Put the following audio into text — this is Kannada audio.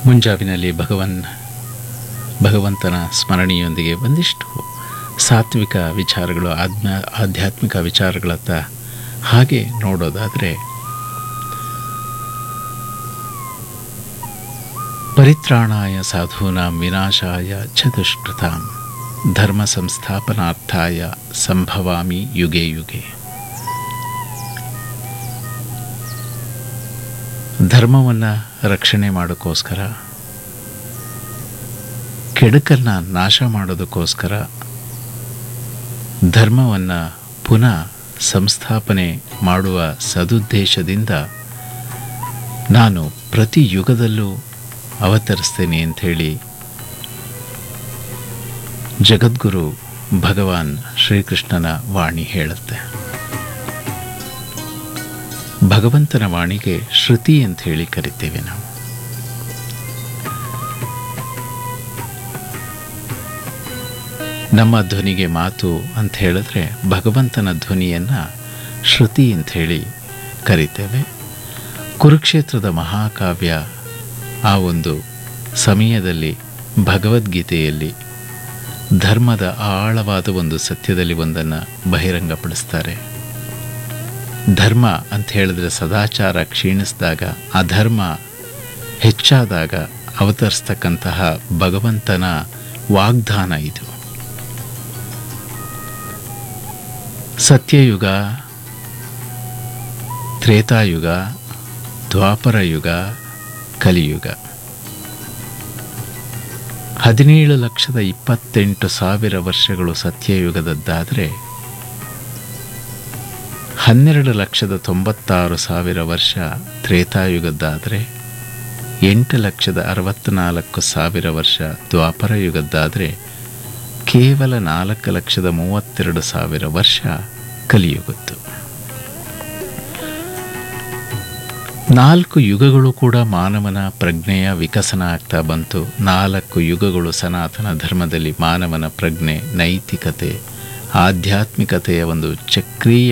ಮುಂಜಾವಿನಲ್ಲಿ ಭಗವನ್ ಭಗವಂತನ ಸ್ಮರಣೆಯೊಂದಿಗೆ ಒಂದಿಷ್ಟು ಸಾತ್ವಿಕ ವಿಚಾರಗಳು ಆಧ್ಮ ಆಧ್ಯಾತ್ಮಿಕ ವಿಚಾರಗಳತ್ತ ಹಾಗೆ ನೋಡೋದಾದರೆ ಪರಿತ್ರಾಣಾಯ ಸಾಧೂನಾಂ ವಿನಾಶಾಯ ಚತುಷ್ಕೃತಾಂ ಧರ್ಮ ಸಂಸ್ಥಾಪನಾರ್ಥಾಯ ಸಂಭವಾಮಿ ಯುಗೆ ಯುಗೆ ಧರ್ಮವನ್ನು ರಕ್ಷಣೆ ಮಾಡೋಕ್ಕೋಸ್ಕರ ಕೆಡುಕನ್ನು ನಾಶ ಮಾಡೋದಕ್ಕೋಸ್ಕರ ಧರ್ಮವನ್ನು ಪುನಃ ಸಂಸ್ಥಾಪನೆ ಮಾಡುವ ಸದುದ್ದೇಶದಿಂದ ನಾನು ಪ್ರತಿ ಯುಗದಲ್ಲೂ ಅವತರಿಸ್ತೇನೆ ಅಂಥೇಳಿ ಜಗದ್ಗುರು ಭಗವಾನ್ ಶ್ರೀಕೃಷ್ಣನ ವಾಣಿ ಹೇಳುತ್ತೆ ಭಗವಂತನ ವಾಣಿಗೆ ಶ್ರುತಿ ಅಂತ ಹೇಳಿ ಕರಿತೇವೆ ನಾವು ನಮ್ಮ ಧ್ವನಿಗೆ ಮಾತು ಅಂತ ಹೇಳಿದ್ರೆ ಭಗವಂತನ ಧ್ವನಿಯನ್ನು ಶ್ರುತಿ ಅಂತ ಹೇಳಿ ಕರಿತೇವೆ ಕುರುಕ್ಷೇತ್ರದ ಮಹಾಕಾವ್ಯ ಆ ಒಂದು ಸಮಯದಲ್ಲಿ ಭಗವದ್ಗೀತೆಯಲ್ಲಿ ಧರ್ಮದ ಆಳವಾದ ಒಂದು ಸತ್ಯದಲ್ಲಿ ಒಂದನ್ನು ಬಹಿರಂಗಪಡಿಸ್ತಾರೆ ಧರ್ಮ ಅಂತ ಹೇಳಿದ್ರೆ ಸದಾಚಾರ ಕ್ಷೀಣಿಸಿದಾಗ ಅಧರ್ಮ ಹೆಚ್ಚಾದಾಗ ಅವತರಿಸ್ತಕ್ಕಂತಹ ಭಗವಂತನ ವಾಗ್ದಾನ ಇದು ಸತ್ಯಯುಗ ತ್ರೇತಾಯುಗ ದ್ವಾಪರ ಯುಗ ಕಲಿಯುಗ ಹದಿನೇಳು ಲಕ್ಷದ ಇಪ್ಪತ್ತೆಂಟು ಸಾವಿರ ವರ್ಷಗಳು ಸತ್ಯಯುಗದದ್ದಾದರೆ ಹನ್ನೆರಡು ಲಕ್ಷದ ತೊಂಬತ್ತಾರು ಸಾವಿರ ವರ್ಷ ತ್ರೇತಾಯುಗದ್ದಾದರೆ ಎಂಟು ಲಕ್ಷದ ಅರವತ್ತ್ನಾಲ್ಕು ಸಾವಿರ ವರ್ಷ ದ್ವಾಪರ ಯುಗದ್ದಾದರೆ ಕೇವಲ ನಾಲ್ಕು ಲಕ್ಷದ ಮೂವತ್ತೆರಡು ಸಾವಿರ ವರ್ಷ ಕಲಿಯುಗದ್ದು ನಾಲ್ಕು ಯುಗಗಳು ಕೂಡ ಮಾನವನ ಪ್ರಜ್ಞೆಯ ವಿಕಸನ ಆಗ್ತಾ ಬಂತು ನಾಲ್ಕು ಯುಗಗಳು ಸನಾತನ ಧರ್ಮದಲ್ಲಿ ಮಾನವನ ಪ್ರಜ್ಞೆ ನೈತಿಕತೆ ಆಧ್ಯಾತ್ಮಿಕತೆಯ ಒಂದು ಚಕ್ರೀಯ